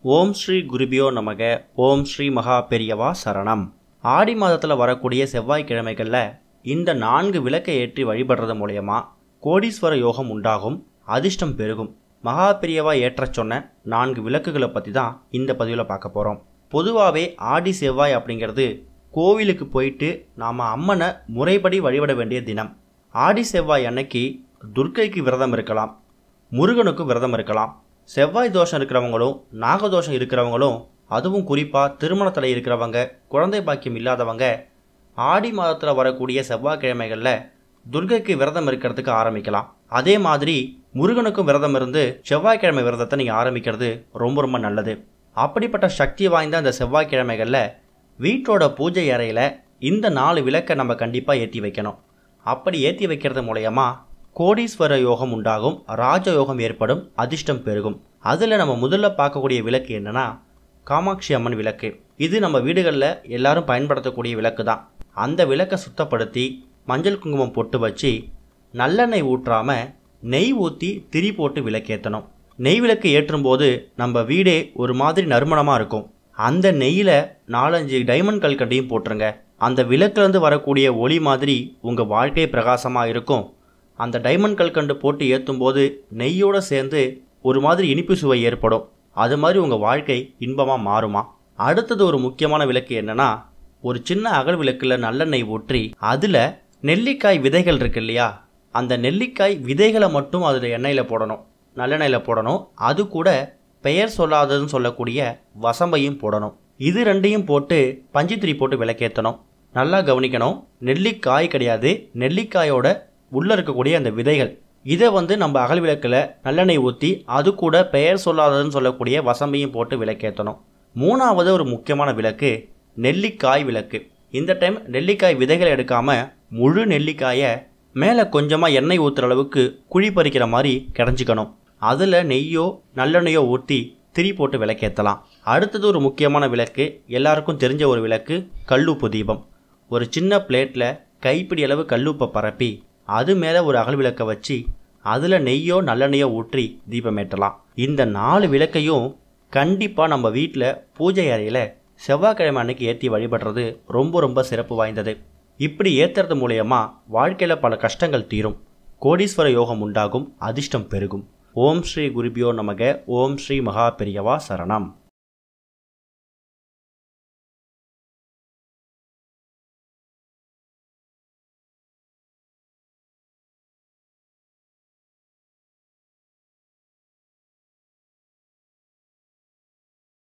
ஓம் ஸ்ரீ குருபியோ நமக ஓம் ஸ்ரீ மகா பெரியவா சரணம் ஆடி மாதத்தில் வரக்கூடிய செவ்வாய்க்கிழமைகளில் இந்த நான்கு விளக்கை ஏற்றி வழிபடுறது மூலயமா கோடீஸ்வர யோகம் உண்டாகும் அதிர்ஷ்டம் பெருகும் மகா பெரியவா ஏற்றச் சொன்ன நான்கு விளக்குகளை பற்றி தான் இந்த பதிவில் பார்க்க போகிறோம் பொதுவாகவே ஆடி செவ்வாய் அப்படிங்கிறது கோவிலுக்கு போயிட்டு நாம் அம்மனை முறைப்படி வழிபட வேண்டிய தினம் ஆடி செவ்வாய் அன்னைக்கு துர்க்கைக்கு விரதம் இருக்கலாம் முருகனுக்கு விரதம் இருக்கலாம் செவ்வாய் தோஷம் இருக்கிறவங்களும் நாகதோஷம் இருக்கிறவங்களும் அதுவும் குறிப்பாக திருமணத்தில் இருக்கிறவங்க குழந்தை பாக்கியம் இல்லாதவங்க ஆடி மாதத்தில் வரக்கூடிய செவ்வாய்க்கிழமைகளில் துர்கைக்கு விரதம் இருக்கிறதுக்கு ஆரம்பிக்கலாம் அதே மாதிரி முருகனுக்கும் விரதம் இருந்து செவ்வாய்க்கிழமை விரதத்தை நீங்கள் ஆரம்பிக்கிறது ரொம்ப ரொம்ப நல்லது அப்படிப்பட்ட சக்தி வாய்ந்த அந்த செவ்வாய்க்கிழமைகளில் வீட்டோட பூஜை அறையில் இந்த நாலு விளக்கை நம்ம கண்டிப்பாக ஏற்றி வைக்கணும் அப்படி ஏற்றி வைக்கிறது மூலயமா கோடீஸ்வர யோகம் உண்டாகும் ராஜ யோகம் ஏற்படும் அதிர்ஷ்டம் பெருகும் அதில் நம்ம முதல்ல பார்க்கக்கூடிய விளக்கு என்னன்னா காமாட்சி அம்மன் விளக்கு இது நம்ம வீடுகளில் எல்லாரும் பயன்படுத்தக்கூடிய விளக்கு தான் அந்த விளக்கை சுத்தப்படுத்தி மஞ்சள் குங்குமம் பொட்டு வச்சு நல்லெண்ணெய் ஊற்றாம நெய் ஊற்றி திரி போட்டு விளக்கேற்றணும் நெய் விளக்கு ஏற்றும்போது நம்ம வீடே ஒரு மாதிரி நறுமணமாக இருக்கும் அந்த நெய்யில் நாலஞ்சு டைமண்ட் கல்கண்டையும் போட்டுருங்க அந்த விளக்குலேருந்து வரக்கூடிய ஒளி மாதிரி உங்கள் வாழ்க்கை பிரகாசமாக இருக்கும் அந்த டைமண்ட் கல்கண்டு போட்டு ஏற்றும் போது நெய்யோடு சேர்ந்து ஒரு மாதிரி இனிப்பு சுவை ஏற்படும் அது மாதிரி உங்கள் வாழ்க்கை இன்பமாக மாறுமா அடுத்தது ஒரு முக்கியமான விளக்கு என்னன்னா ஒரு சின்ன அகல் விளக்கில் நல்லெண்ணெய் ஊற்றி அதில் நெல்லிக்காய் விதைகள் இருக்கு இல்லையா அந்த நெல்லிக்காய் விதைகளை மட்டும் அதில் எண்ணெயில் போடணும் நல்லெண்ணெயில் போடணும் அது கூட பெயர் சொல்லாததுன்னு சொல்லக்கூடிய வசம்பையும் போடணும் இது ரெண்டையும் போட்டு பஞ்சுத்திரி போட்டு விளக்கேற்றணும் நல்லா கவனிக்கணும் நெல்லிக்காய் கிடையாது நெல்லிக்காயோட உள்ளே இருக்கக்கூடிய அந்த விதைகள் இதை வந்து நம்ம அகல் விளக்கில் நல்லெண்ணெய் ஊற்றி அது கூட பெயர் சொல்லாததுன்னு சொல்லக்கூடிய வசம்பையும் போட்டு விளக்கேற்றணும் மூணாவது ஒரு முக்கியமான விளக்கு நெல்லிக்காய் விளக்கு இந்த டைம் நெல்லிக்காய் விதைகள் எடுக்காமல் முழு நெல்லிக்காயை மேலே கொஞ்சமாக எண்ணெய் ஊற்றுற அளவுக்கு குழி பறிக்கிற மாதிரி கிடஞ்சிக்கணும் அதில் நெய்யோ நல்லெண்ணெயோ ஊற்றி திரி போட்டு விளக்கேற்றலாம் அடுத்தது ஒரு முக்கியமான விளக்கு எல்லாருக்கும் தெரிஞ்ச ஒரு விளக்கு கல்லுப்பு தீபம் ஒரு சின்ன பிளேட்டில் கைப்பிடி அளவு கல்லுப்பை பரப்பி அது மேலே ஒரு அகல் விளக்கை வச்சு அதில் நெய்யோ நல்லெண்ணெயோ ஊற்றி தீபம் ஏற்றலாம் இந்த நாலு விளக்கையும் கண்டிப்பாக நம்ம வீட்டில் பூஜை அறையில் செவ்வாய்க்கிழமை அன்னைக்கு ஏற்றி வழிபடுறது ரொம்ப ரொம்ப சிறப்பு வாய்ந்தது இப்படி ஏற்றுறது மூலயமா வாழ்க்கையில் பல கஷ்டங்கள் தீரும் கோடீஸ்வர யோகம் உண்டாகும் அதிர்ஷ்டம் பெருகும் ஓம் ஸ்ரீ குருபியோ நமக ஓம் ஸ்ரீ மகா பெரியவா சரணம்